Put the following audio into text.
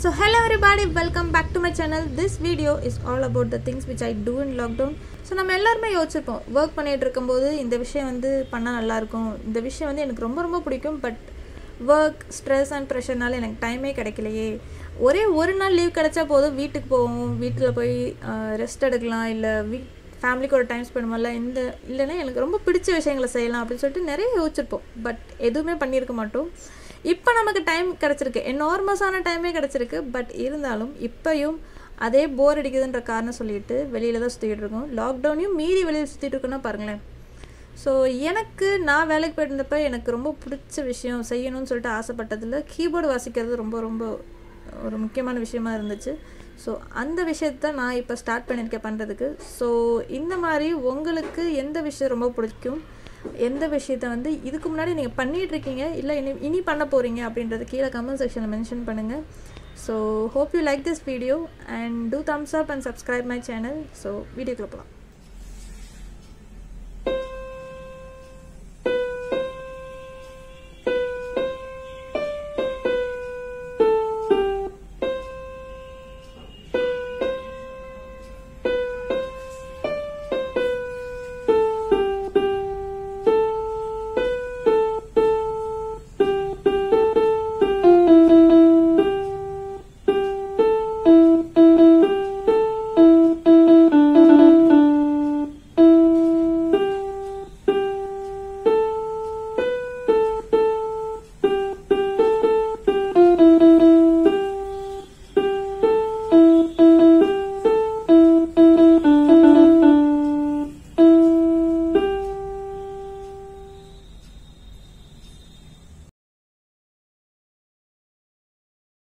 So hello everybody, welcome back to my channel. This video is all about the things which I do in lockdown. So நம்ம எல்லாருமே யோசிச்சிருப்போம் work பண்ணிகிட்டு இருக்கும்போது இந்த விஷயம் வந்து பண்ணால் நல்லாயிருக்கும் இந்த விஷயம் வந்து எனக்கு ரொம்ப ரொம்ப பிடிக்கும் பட் ஒர்க் ஸ்ட்ரெஸ் அண்ட் ப்ரெஷர்னால எனக்கு டைமே கிடைக்கலையே ஒரே ஒரு நாள் லீவ் கிடைச்சா போதும் வீட்டுக்கு போவோம் வீட்டில் போய் ரெஸ்ட் எடுக்கலாம் இல்லை வீ ஃபேமிலிக்கு ஒரு டைம் ஸ்பெண்ட் பண்ணலாம் இந்த இல்லைன்னா எனக்கு ரொம்ப பிடிச்ச விஷயங்களை செய்யலாம் அப்படின்னு சொல்லிட்டு நிறைய யோசிச்சிருப்போம் பட் எதுவுமே பண்ணியிருக்க மாட்டோம் இப்போ நமக்கு டைம் கிடச்சிருக்கு என்னார்மஸான டைமே கிடச்சிருக்கு பட் இருந்தாலும் இப்போயும் அதே போர் அடிக்குதுன்ற காரணம் சொல்லிட்டு வெளியில் தான் சுற்றிக்கிட்டு இருக்கோம் லாக்டவுனையும் மீறி வெளியில் சுற்றிட்டு இருக்கோன்னா பாருங்களேன் ஸோ எனக்கு நான் வேலைக்கு போயிட்டு இருந்தப்போ எனக்கு ரொம்ப பிடிச்ச விஷயம் செய்யணும்னு சொல்லிட்டு ஆசைப்பட்டதில் கீபோர்டு வாசிக்கிறது ரொம்ப ரொம்ப ஒரு முக்கியமான விஷயமா இருந்துச்சு ஸோ அந்த விஷயத்த நான் இப்போ ஸ்டார்ட் பண்ணியிருக்கேன் பண்ணுறதுக்கு ஸோ இந்த மாதிரி உங்களுக்கு எந்த விஷயம் ரொம்ப பிடிக்கும் எந்த விஷயத்த வந்து இதுக்கு முன்னாடி நீங்கள் பண்ணிகிட்டு இருக்கீங்க இல்லை இனி இனி பண்ண போகிறீங்க அப்படின்றது கீழே கமெண்ட் செக்ஷனில் மென்ஷன் பண்ணுங்கள் so hope you like this video and do thumbs up and subscribe my channel so வீடியோக்குள்ள போகலாம்